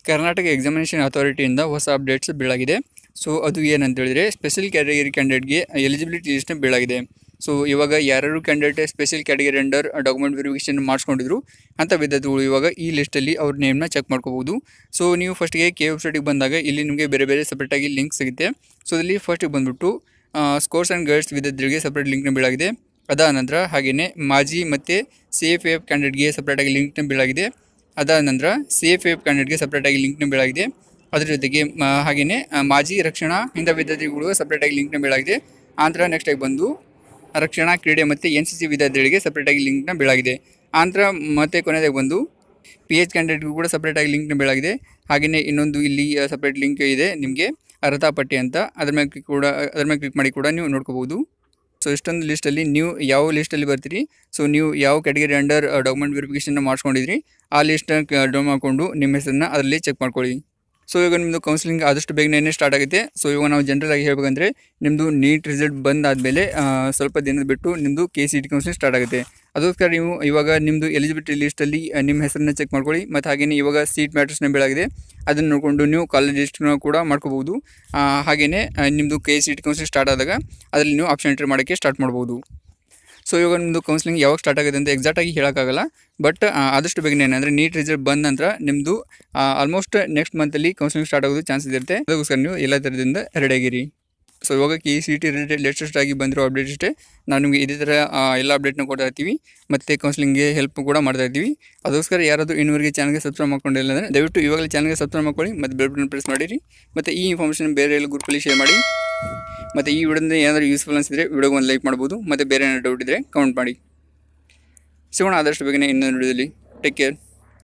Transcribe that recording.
Karnataka examination ಅಥಾರಿಟಿಯಿಂದ ಹೊಸ updates ಬೀಳಾಗಿದೆ so ಅದು ಏನಂತ ಹೇಳಿದ್ರೆ ಸ್ಪೆಷಲ್ ಕ್ಯಾಟಗರಿ ಕ್ಯಾಂಡಿಡೇಟ್ಗೆ ಎಲಿಜಿಬಿಲಿಟಿ ಲಿಸ್ಟ್ ಬೀಳಾಗಿದೆ ಸೊ ಇವಾಗ ಯಾರ್ಯಾರು candidate special category under document verification ಮಾಡಿಸ್ಕೊಂಡಿದ್ರು ಅಂಥ ವಿದ್ಯಾರ್ಥಿಗಳು ಇವಾಗ ಈ ಲಿಸ್ಟಲ್ಲಿ ಅವ್ರ ನೇಮ್ನ ಚೆಕ್ ಮಾಡ್ಕೋಬೋದು ಸೊ ನೀವು ಫಸ್ಟಿಗೆ ಕೆ ವೆಬ್ಸೈಟಿಗೆ ಬಂದಾಗ ಇಲ್ಲಿ ನಿಮಗೆ ಬೇರೆ ಬೇರೆ ಸಪ್ರೇಟಾಗಿ ಲಿಂಕ್ ಸಿಗುತ್ತೆ ಸೊ ಇಲ್ಲಿ ಫಸ್ಟಿಗೆ ಬಂದುಬಿಟ್ಟು ಸ್ಕೋರ್ಸ್ ಆ್ಯಂಡ್ ಗೈಡ್ಸ್ ವಿದ್ಯಾರ್ಥಿಗಳಿಗೆ ಸಪ್ರೇಟ್ ಲಿಂಕ್ನ ಬೀಳಾಗಿದೆ ಅದಾದ ನಂತರ ಹಾಗೆಯೇ ಮಾಜಿ ಮತ್ತು ಸಿ ಎಫ್ ಎಫ್ ಕ್ಯಾಂಡಿಡೇಟ್ಗೆ ಸಪ್ರೇಟಾಗಿ ಲಿಂಕ್ನ ಬೀಳಾಗಿದೆ ಅದಾದ ನಂತರ ಸಿ ಎಫ್ ಎಫ್ ಕ್ಯಾಂಡಿಡೇಟ್ಗೆ ಸಪ್ರೇಟಾಗಿ ಲಿಂಕ್ನ ಬೀಳಾಗಿದೆ ಅದ್ರ ಜೊತೆಗೆ ಮ- ಹಾಗೆಯೇ ಆ, ಮಾಜಿ ರಕ್ಷಣಾ ಇಂಥ ವಿದ್ಯಾರ್ಥಿಗಳು ಸಪ್ರೇಟಾಗಿ ಲಿಂಕ್ನ ಬೀಳಾಗಿದೆ ಆನಂತರ ನೆಕ್ಸ್ಟಾಗಿ ಬಂದು ರಕ್ಷಣಾ ಕ್ರೀಡೆ ಮತ್ತು ಎನ್ ಸಿ ಸಿ ವಿದ್ಯಾರ್ಥಿಗಳಿಗೆ ಸಪ್ರೇಟಾಗಿ ಲಿಂಕ್ನ ಬೀಳಾಗಿದೆ ಆನಂತರ ಮತ್ತೆ ಕೊನೆಯದಾಗಿ ಬಂದು ಪಿ ಎಚ್ ಕ್ಯಾಂಡಿಡೇಟ್ಗೂ ಕೂಡ ಸಪ್ರೇಟಾಗಿ ಲಿಂಕ್ನ ಬೀಳಾಗಿದೆ ಹಾಗೆಯೇ ಇನ್ನೊಂದು ಇಲ್ಲಿ ಸಪ್ರೇಟ್ ಲಿಂಕ್ ಇದೆ ನಿಮಗೆ ಅರ್ಹತಾ ಪಟ್ಟಿ ಅಂತ ಅದ್ರ ಮೇಲೆ ಕ್ಲಿಕ್ ಕೂಡ ಅದ್ರ ಮೇಲೆ ಕ್ಲಿಕ್ ಮಾಡಿ ಕೂಡ ನೀವು ನೋಡ್ಕೋಬೋದು ಸೊ ಇಷ್ಟೊಂದು ಲಿಸ್ಟಲ್ಲಿ ನೀವು ಯಾವ ಲಿಸ್ಟಲ್ಲಿ ಬರ್ತೀರಿ ಸೊ ನೀವು ಯಾವ ಕ್ಯಾಟಗರಿ ಅಂಡರ್ ಡಾಕ್ಯುಮೆಂಟ್ ವೆರಿಫಿಕೇಷನ್ನ ಮಾಡ್ಕೊಂಡಿದ್ರಿ ಆ ಲಿಸ್ಟನ್ನ ಡೌನ್ ಮಾಡಿಕೊಂಡು ನಿಮ್ಮ ಹೆಸರನ್ನ ಅದರಲ್ಲಿ ಚೆಕ್ ಮಾಡ್ಕೊಳ್ಳಿ ಸೊ ಇವಾಗ ನಿಮ್ಮದು ಕೌನ್ಸಿಲಿಂಗ್ ಆದಷ್ಟು ಬೇಗನೆ ಸ್ಟಾರ್ಟ್ ಆಗುತ್ತೆ ಸೊ ಇವಾಗ ನಾವು ಜನರಲ್ ಆಗಿ ಹೇಳ್ಬೇಕಂದ್ರೆ ನಿಮ್ಮದು ನೀಟ್ ರಿಸಲ್ಟ್ ಬಂದಾದಮೇಲೆ ಸ್ವಲ್ಪ ದಿನದ ಬಿಟ್ಟು ನಿಮ್ಮದು K C T counselling start ಆಗುತ್ತೆ ಅದಕ್ಕೋಸ್ಕರ ನೀವು ಇವಾಗ ನಿಮ್ಮದು ಎಲಿಜಿಬಿಲಿಟಿ ಲಿಸ್ಟಲ್ಲಿ ನಿಮ್ಮ ಹೆಸರನ್ನ ಚೆಕ್ ಮಾಡ್ಕೊಳ್ಳಿ ಮತ್ತು ಹಾಗೆಯೇ ಇವಾಗ ಸೀಟ್ ಮ್ಯಾಟ್ರಸ್ನ ಬೀಳಾಗಿದೆ ಅದನ್ನು ನೋಡಿಕೊಂಡು ನೀವು ಕಾಲೇಜ್ ಲಿಸ್ಟ್ನ ಕೂಡ ಮಾಡ್ಕೋಬೋದು ಹಾಗೆಯೇ ನಿಮ್ಮದು K C T counselling start ಆದಾಗ ಅದರಲ್ಲಿ ನೀವು ಆಪ್ಷನ್ ಎಂಟ್ರಿ ಮಾಡೋಕ್ಕೆ ಸ್ಟಾರ್ಟ್ ಮಾಡ್ಬೋದು ಸೊ ಇವಾಗ ನಿಮ್ಮದು ಕೌನ್ಸಿಲಿಂಗ್ ಯಾವಾಗ ಸ್ಟಾರ್ಟ್ ಆಗುತ್ತೆ ಅಂತ ಎಕ್ಸಾಕ್ಟಾಗಿ ಹೇಳೋಕ್ಕಾಗಲ್ಲ ಬಟ್ ಆದಷ್ಟು ಬೇಗನೆ ಏನಂದರೆ ನೀಟ್ ರಿಸಲ್ಟ್ ಬಂದ ನಂತರ ನಿಮ್ಮದು ಆಲ್ಮೋಸ್ಟ್ ನೆಕ್ಸ್ಟ್ ಮಂತಲ್ಲಿ ಕೌನ್ಸಿಲಿಂಗ್ ಸ್ಟಾರ್ಟ್ ಆಗೋದು ಚಾನ್ಸಸ್ ಇರುತ್ತೆ ಅದಕ್ಕೋಸ್ಕರ ನೀವು ಎಲ್ಲ ಥರದಿಂದ ರೆಡಿಯಾಗಿರಿ ಸೊ ಇವಾಗ K C T related latest ಆಗಿ ಬಂದಿರೋ ಅಪ್ಡೇಟ್ ಅಷ್ಟೇ ನಾವು ನಿಮಗೆ ಇದೇ ಥರ ಆ, ಎಲ್ಲ ಅಪ್ಡೇಟ್ನ ಕೊಡ್ತಾ ಇರ್ತೀವಿ ಮತ್ತು ಕೌನ್ಸಿಲಿಂಗ್ಗೆ ಹೆಲ್ಪ್ ಕೂಡ ಮಾಡ್ತಾ ಇರ್ತೀವಿ ಅದಕ್ಕೋಸ್ಕರ ಯಾರಾದರೂ ಇನ್ನೂವರೆಗೆ ಚಾನಲ್ಗೆ ಸಬ್ಸ್ಕ್ರೈಬ್ ಮಾಡ್ಕೊಂಡಿಲ್ಲ ಅಂದರೆ ದಯವಿಟ್ಟು ಇವಾಗಲೇ ಚಾನಲ್ಗೆ ಸಬ್ಸ್ಕ್ರೈಬ್ ಮಾಡ್ಕೊಳ್ಳಿ ಮತ್ತು ಬೆಲ್ ಬಟನ್ ಪ್ರೆಸ್ ಮಾಡಿರಿ ಮತ್ತು ಈ ಇನ್ಫಾರ್ಮೇಷನ್ ಬೇರೆ ಎಲ್ಲ ಗ್ರೂಪಲ್ಲಿ ಶೇರ್ ಮಾಡಿ ಮತ್ತು ಈ ವಿಡಿಯೋದಿಂದ ಏನಾದರೂ ಯೂಸ್ಫುಲ್ ಅನಿಸಿದ್ರೆ ವಿಡಿಯೋಗೆ ಒಂದು ಲೈಕ್ ಮಾಡ್ಬೋದು ಮತ್ತು ಬೇರೆ ಏನಾದ್ರು ಡೌಟ್ ಇದ್ದರೆ ಕಮೆಂಟ್ ಮಾಡಿ ಸಿಗೋಣ ಆದಷ್ಟು ಬೇಗನೆ ಇನ್ನೊಂದು ವಿಡಿಯೋದಲ್ಲಿ ಟೇಕ್ ಕೇರ್